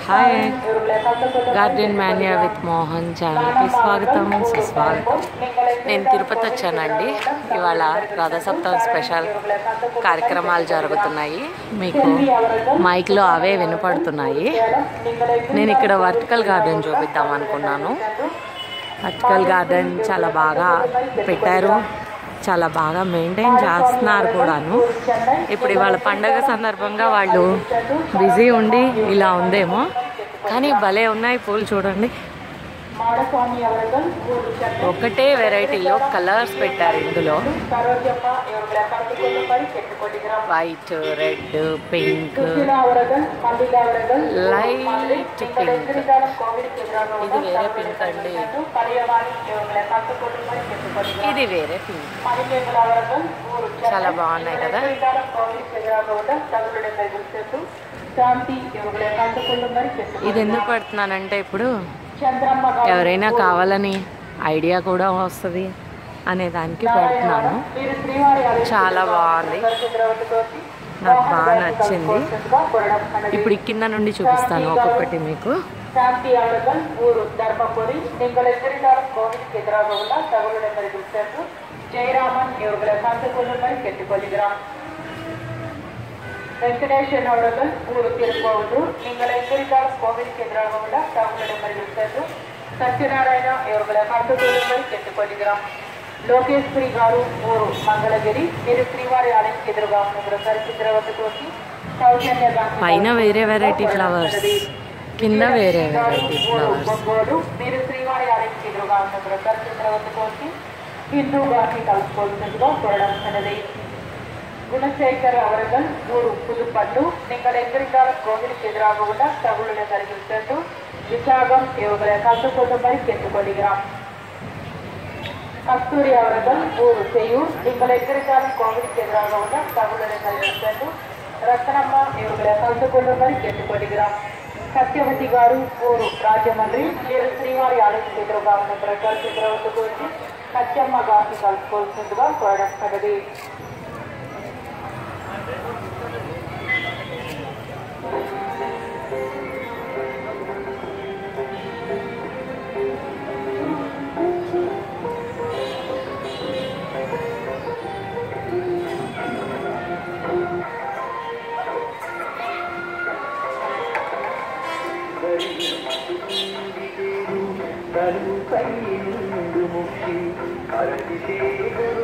hi garden Manya with Mohan ఛానల్కి స్వాగతం సుస్వాగతం నేను తిరుపతి వచ్చానండి ఇవాళ రథసప్తమి స్పెషల్ కార్యక్రమాలు జరుగుతున్నాయి మీకు మైక్లో అవే వినపడుతున్నాయి నేను ఇక్కడ వర్టికల్ గార్డెన్ చూపిద్దాం అనుకున్నాను వర్టికల్ గార్డెన్ చాలా బాగా పెట్టారు చాలా బాగా మెయింటైన్ చేస్తున్నారు కూడాను ఇప్పుడు ఇవాళ పండగ సందర్భంగా వాళ్ళు బిజీ ఉండి ఇలా ఉందేమో కానీ భలే ఉన్నాయి పూలు చూడండి மாடசாமி அவர்கள் ஒரு சென்னை ఒకటే వెరైటీలో కలర్స్ పెట్టారు ఇందులో சரோஜம்மா இவர்களை கலந்து கொள்ளும்படி கேட்டுக்கொள்கிறோம் వైట్ రెడ్ పింక్ சுஷிலா அவர்கள் மல்லிகா அவர்கள் లైట్ పింక్ எதிர்காலம் கோவிலுக்கு எதிராக ఇది వేరే పింక్ అండి பழையவாணி இவர்களை கலந்து கொள்ளும்படி கேட்டுக்கொள்கிறோம் ఇది వేరే పింక్ மணிமேகலா அவர்கள் ஒரு చాలా బాగున్నాయి కదా எதிர்காலம் கோவிலுக்கு எதிராக உள்ள தங்களுடைய கைகள் சேர்த்து శాంతి ఇవங்களை కలந்து కొள்ளும்படி ఇది கேட்டுக்கொள்கிறோம் ఎందుకు పెడుతున్నానంటే ఇప్పుడు చంద్రమ్మ గారు ఎవరైనా కావాలని ఐడియా కూడా వస్తుంది అనే దానికి పెడుతున్నాను మీరు శ్రీవారి ఆలయం చాలా బాగుంది చంద్రవతితోటి నాకు బాగా నచ్చింది కొరడం అనేది ఇప్పుడు ఈ కింద నుండి చూపిస్తాను ఒక్కొక్కటి మీకు சாந்தி அவர்கள் ஊர் தர்மபுரி நீங்கள் எதிர்காலம் கோவிலுக்கு எதிராக உள்ள தகவலுடன் சென்று ஜெயராமன் இவர்களை கலந்து கொள்ளும்படி கேட்டுக்கொள்கிறோம் வெங்கடேசன் அவர்கள் ஊர் திருக்கோவிலூர் நீங்கள் எதிர்காலம் கோவிலுக்கு எதிராக உள்ள தகவலுடன் சென்று సత్యనారాయణ ఇవరుల కంటుకూరుపై చెట్టుకొలిగిరాం లోకేశ్వరి గారు ఊరు మంగళగిరి మీరు శ్రీవారి ఆలయంకి ఎదురుగా ఉన్న బృందారి చిత్రవద్దకు వచ్చి సౌజన్య గాంధీ పైన వేరే వెరైటీ ఫ్లవర్స్ కింద వేరే వెరైటీ ఫ్లవర్స్ ఒంగోలు మీరు శ్రీవారి ఆలయంకి ఎదురుగా ఉన్న బృందారి చిత్రవద్దకు వచ్చి హిందూ గారిని కలుసుకోవాల్సిందిగా కోరడం అనేది குணசேகர் அவர்கள் ஊர் புதுப்பட்டு நீங்கள் எங்கிருந்தாலும் கோவிலுக்கு எதிராக உள்ள தகவலுடன் அருகில் சென்று விசாகம் இவர்களை கலந்து கொள்ளும்படி கேட்டுக்கொள்கிறோம் கஸ்தூரி அவர்கள் ஊர் செய்யூர் நீங்கள் எங்கிருந்தாலும் கோவிலுக்கு எதிராக உள்ள தகவலுடன் அருகில் சென்று ரத்னம்மா இவர்களை கலந்து கொள்ளும்படி கேட்டுக்கொள்கிறோம் సత్యవతి గారు ఊరు రాజమండ్రి మీరు శ్రీవారి ఆలయం ఎదురుగా ఉన్న ప్రకాశ చంద్రవతి గురించి సత్యమ్మ గారిని కలుసుకోవాల్సిందిగా కోరడం కలది కరుకైందు ముక్తి కరటి చేరు